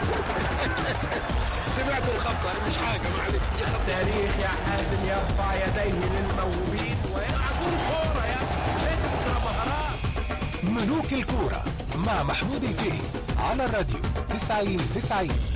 سمعت الخبر مش حاجه معلش دي خبر التاريخ يا حازم يرفع يديه للموهوبين ويلعب الكورة يا اكسترا مهارات ملوك الكورة مع محمود الفقي على الراديو 90 90